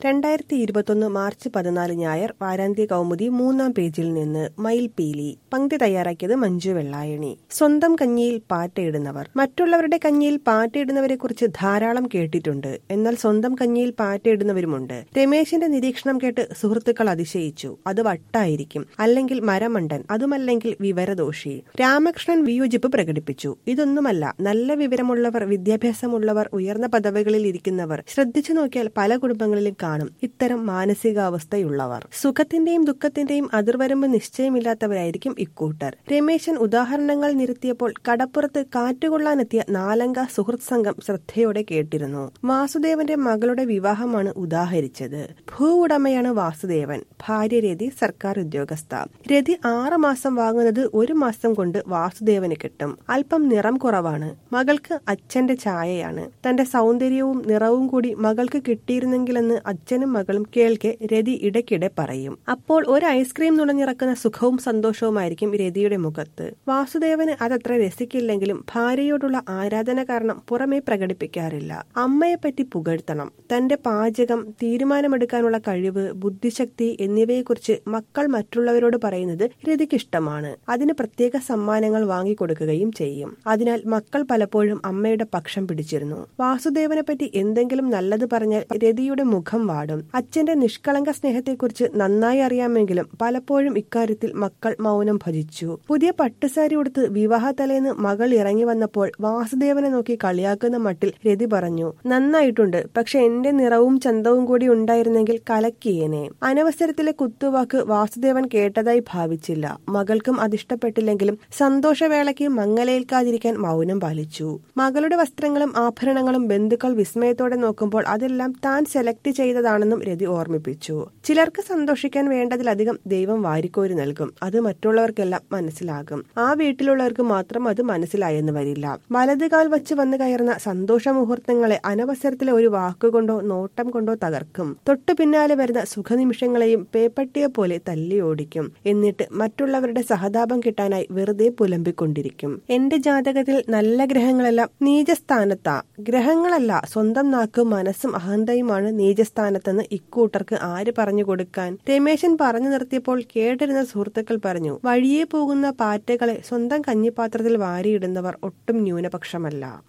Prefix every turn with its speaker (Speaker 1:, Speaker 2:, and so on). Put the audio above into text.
Speaker 1: രണ്ടായിരത്തി ഇരുപത്തൊന്ന് മാർച്ച് പതിനാല് ഞായർ വാരാന്ത്യ കൗമുദി മൂന്നാം പേജിൽ നിന്ന് മയിൽപീലി പങ്ക്തി തയ്യാറാക്കിയത് മഞ്ജു വെള്ളായണി സ്വന്തം കഞ്ഞിയിൽ പാറ്റയിടുന്നവർ മറ്റുള്ളവരുടെ കഞ്ഞിയിൽ പാറ്റയിടുന്നവരെ കുറിച്ച് ധാരാളം കേട്ടിട്ടുണ്ട് എന്നാൽ സ്വന്തം കഞ്ഞിയിൽ പാറ്റയിടുന്നവരുമുണ്ട് രമേശിന്റെ നിരീക്ഷണം കേട്ട് സുഹൃത്തുക്കൾ അതിശയിച്ചു അത് വട്ടായിരിക്കും അല്ലെങ്കിൽ മരമണ്ടൻ അതുമല്ലെങ്കിൽ വിവരദോഷി രാമകൃഷ്ണൻ വിയോജിപ്പ് പ്രകടിപ്പിച്ചു ഇതൊന്നുമല്ല നല്ല വിവരമുള്ളവർ വിദ്യാഭ്യാസമുള്ളവർ ഉയർന്ന പദവികളിൽ ഇരിക്കുന്നവർ ശ്രദ്ധിച്ചു നോക്കിയാൽ പല കുടുംബങ്ങളിലും കാണും ഇത്തരം മാനസികാവസ്ഥയുള്ളവർ സുഖത്തിന്റെയും ദുഃഖത്തിന്റെയും അതിർവരമ്പ് നിശ്ചയമില്ലാത്തവരായിരിക്കും ഇക്കൂട്ടർ രമേശൻ ഉദാഹരണങ്ങൾ നിരത്തിയപ്പോൾ കടപ്പുറത്ത് കാറ്റുകൊള്ളാനെത്തിയ നാലംഗ സുഹൃത്ത് സംഘം ശ്രദ്ധയോടെ കേട്ടിരുന്നു വാസുദേവന്റെ മകളുടെ വിവാഹമാണ് ഉദാഹരിച്ചത് ഭൂ ഉടമയാണ് വാസുദേവൻ ഭാര്യ രതി സർക്കാർ ഉദ്യോഗസ്ഥ രതി ആറ് മാസം വാങ്ങുന്നത് ഒരു മാസം കൊണ്ട് വാസുദേവന് കിട്ടും അല്പം നിറം കുറവാണ് മകൾക്ക് അച്ഛന്റെ ഛായയാണ് തന്റെ സൗന്ദര്യവും നിറവും കൂടി മകൾക്ക് കിട്ടിയിരുന്നെങ്കിലെന്ന് അച്ഛനും മകളും കേൾക്കെ രതി ഇടയ്ക്കിടെ പറയും അപ്പോൾ ഒരു ഐസ്ക്രീം നുണഞ്ഞിറക്കുന്ന സുഖവും സന്തോഷവുമായിരിക്കും രതിയുടെ മുഖത്ത് വാസുദേവന് അതത്ര രസിക്കില്ലെങ്കിലും ഭാര്യയോടുള്ള ആരാധന കാരണം പുറമേ പ്രകടിപ്പിക്കാറില്ല അമ്മയെപ്പറ്റി പുകഴ്ത്തണം തന്റെ പാചകം തീരുമാനമെടുക്കാനുള്ള കഴിവ് ബുദ്ധിശക്തി എന്നിവയെക്കുറിച്ച് മക്കൾ മറ്റുള്ളവരോട് പറയുന്നത് രതിക്കിഷ്ടമാണ് അതിന് പ്രത്യേക സമ്മാനങ്ങൾ വാങ്ങിക്കൊടുക്കുകയും ചെയ്യും അതിനാൽ മക്കൾ പലപ്പോഴും അമ്മയുടെ പക്ഷം പിടിച്ചിരുന്നു വാസുദേവനെ പറ്റി എന്തെങ്കിലും നല്ലത് പറഞ്ഞാൽ രതിയുടെ മുഖം വാടും അച്ഛന്റെ നിഷ്കളങ്ക സ്നേഹത്തെക്കുറിച്ച് നന്നായി അറിയാമെങ്കിലും പലപ്പോഴും ഇക്കാര്യത്തിൽ മക്കൾ മൗനം ഭജിച്ചു പുതിയ പട്ടുസാരി ഉടുത്ത് വിവാഹ തലേന്ന് മകൾ ഇറങ്ങി വന്നപ്പോൾ വാസുദേവനെ നോക്കി കളിയാക്കുന്ന മട്ടിൽ രതി പറഞ്ഞു നന്നായിട്ടുണ്ട് പക്ഷെ എന്റെ നിറവും ചന്തവും കൂടി ഉണ്ടായിരുന്നെങ്കിൽ കലക്കിയേനെ അനവസരത്തിലെ കുത്തുവാക്ക് വാസുദേവൻ കേട്ടതായി ഭാവിച്ചില്ല മകൾക്കും അതിഷ്ടപ്പെട്ടില്ലെങ്കിലും സന്തോഷവേളയ്ക്ക് മങ്ങലേൽക്കാതിരിക്കാൻ മൗനം പാലിച്ചു മകളുടെ വസ്ത്രങ്ങളും ആഭരണങ്ങളും ബന്ധുക്കൾ വിസ്മയത്തോടെ നോക്കുമ്പോൾ അതെല്ലാം താൻ സെലക്ട് ചെയ്തതാണെന്നും രതി ഓർമ്മിപ്പിച്ചു ചിലർക്ക് സന്തോഷിക്കാൻ വേണ്ടതിലധികം ദൈവം വാരിക്കോരി നൽകും അത് മറ്റുള്ളവർക്കെല്ലാം മനസ്സിലാകും ആ വീട്ടിലുള്ളവർക്ക് മാത്രം അത് മനസ്സിലായെന്ന് വരില്ല വലതുകാൽ വച്ച് വന്നു കയറുന്ന സന്തോഷ മുഹൂർത്തങ്ങളെ അനവസരത്തിലെ ഒരു വാക്കുകൊണ്ടോ നോട്ടം കൊണ്ടോ തകർക്കും തൊട്ടു പിന്നാലെ വരുന്ന സുഖനിമിഷങ്ങളെയും പേപ്പട്ടിയെ പോലെ തല്ലി ഓടിക്കും എന്നിട്ട് മറ്റുള്ളവരുടെ സഹതാപം കിട്ടാനായി വെറുതെ പുലമ്പിക്കൊണ്ടിരിക്കും എന്റെ ജാതകത്തിൽ നല്ല ഗ്രഹങ്ങളെല്ലാം നീചസ്ഥാനത്താ ഗ്രഹങ്ങളല്ല സ്വന്തം നാക്കും മനസ്സും അഹന്തയുമാണ് നീചസ്ഥാനത്തെന്ന് ഇക്കൂട്ടർക്ക് ആര് പറഞ്ഞു കൊടുക്കാൻ രമേശൻ പറഞ്ഞു നിർത്തിയപ്പോൾ കേട്ടിരുന്ന സുഹൃത്തുക്കൾ പറഞ്ഞു വഴിയെ പോകുന്ന പാറ്റകളെ സ്വന്തം കഞ്ഞിപ്പാത്രത്തിൽ വാരിയിടുന്നവർ ഒട്ടും ന്യൂനപക്ഷമല്ല